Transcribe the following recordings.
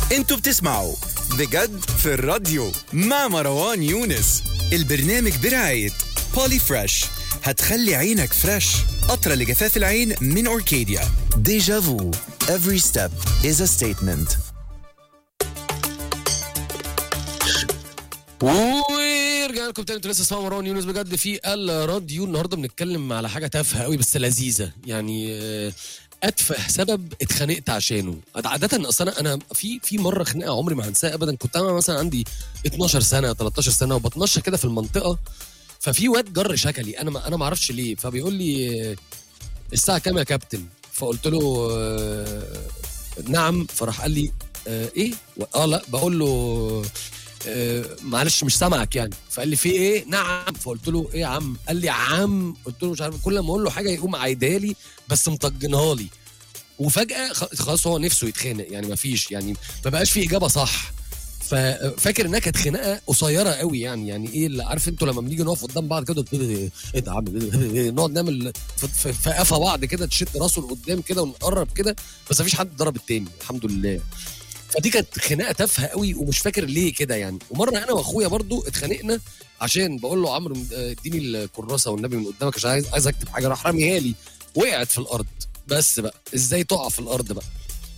انتوا بتسمعوا بجد في الراديو مع مروان يونس البرنامج برعاية بولي فريش هتخلي عينك فريش قطرة لجفاف العين من أوركيديا ديجا فو Every step is a statement ورجعنا لكم تاني انتوا لسه اسمعوا مروان يونس بجد في الراديو النهارده بنتكلم على حاجه تافهه قوي بس لذيذه يعني آه، اتفه سبب اتخانقت عشانه عاده اصلا انا في في مره خناقه عمري ما هنساها ابدا كنت انا مثلا عندي 12 سنه 13 سنه وبتنشى كده في المنطقه ففي واد جر شكلي انا ما انا ما اعرفش ليه فبيقول لي آه، الساعه كام يا كابتن فقلت له آه، نعم فراح قال لي آه، ايه اه لا بقول له آه، معلش مش سامعك يعني فقال لي في ايه نعم فقلت له ايه يا عم قال لي يا عم قلت له مش عارف كل ما اقول له حاجه يقوم عايدها لي بس مطجنها لي وفجاه خ- خلاص هو نفسه يتخانق يعني ما فيش يعني ما بقاش في اجابه صح ففاكر انها كانت خناقه قصيره قوي يعني يعني ايه اللي عارف انتوا لما بنيجي نقف قدام بعض كده ايه ده يا عم نقعد نعمل في- في في قفا بعض كده تشد راسه لقدام كده ونقرب كده بس مفيش حد ضرب التاني الحمد لله فدي كانت خناقه تافهه قوي ومش فاكر ليه كده يعني ومره انا واخويا برضو اتخانقنا عشان بقول له عمرو آه، اديني الكراسه والنبي من قدامك عشان عايز عايز اكتب حاجه راح راميها لي وقعت في الارض بس بقى ازاي تقع في الارض بقى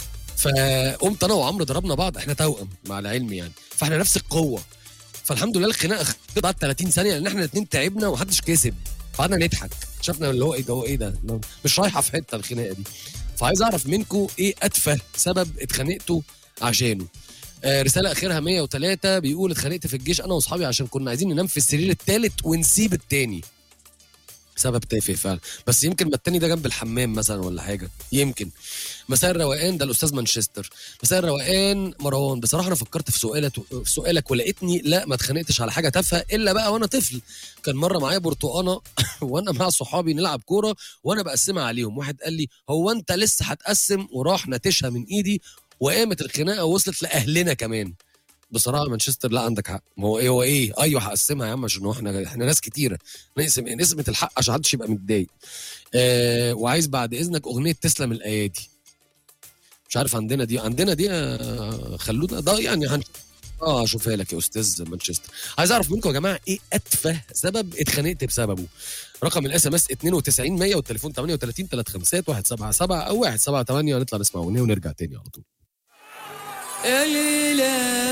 فقمت انا وعمرو ضربنا بعض احنا توأم مع العلم يعني فاحنا نفس القوه فالحمد لله الخناقه خلصت بعد 30 ثانيه لان احنا الاثنين تعبنا ومحدش كسب فقعدنا نضحك شفنا اللي هو ايه ده هو ايه ده مش رايحه في حته الخناقه دي فعايز اعرف منكم ايه اتفه سبب اتخانقتوا عشانه آه رساله اخرها 103 بيقول اتخانقت في الجيش انا واصحابي عشان كنا عايزين ننام في السرير الثالث ونسيب الثاني سبب تافه فعلا بس يمكن ما التاني ده جنب الحمام مثلا ولا حاجه يمكن مساء الروقان ده الاستاذ مانشستر مساء الروقان مروان بصراحه انا فكرت في سؤالك في سؤالك ولقيتني لا ما اتخانقتش على حاجه تافهه الا بقى وانا طفل كان مره معايا برتقانه وانا مع صحابي نلعب كوره وانا بقسمها عليهم واحد قال لي هو انت لسه هتقسم وراح ناتشها من ايدي وقامت الخناقه ووصلت لاهلنا كمان بصراحه مانشستر لا عندك حق ما هو ايه هو ايه ايوه هقسمها يا عم عشان هو احنا احنا ناس كتيره نقسم نقسمة الحق عشان محدش يبقى متضايق آه وعايز بعد اذنك اغنيه تسلم الايادي مش عارف عندنا دي عندنا دي آه، خلونا ده يعني هن... اه اشوفها لك يا استاذ مانشستر عايز اعرف منكم يا جماعه ايه اتفه سبب اتخانقت بسببه رقم الاس ام اس 92 100 والتليفون 38 35 177 او 178 ونطلع نسمع اغنيه ونرجع تاني على طول يا ليلى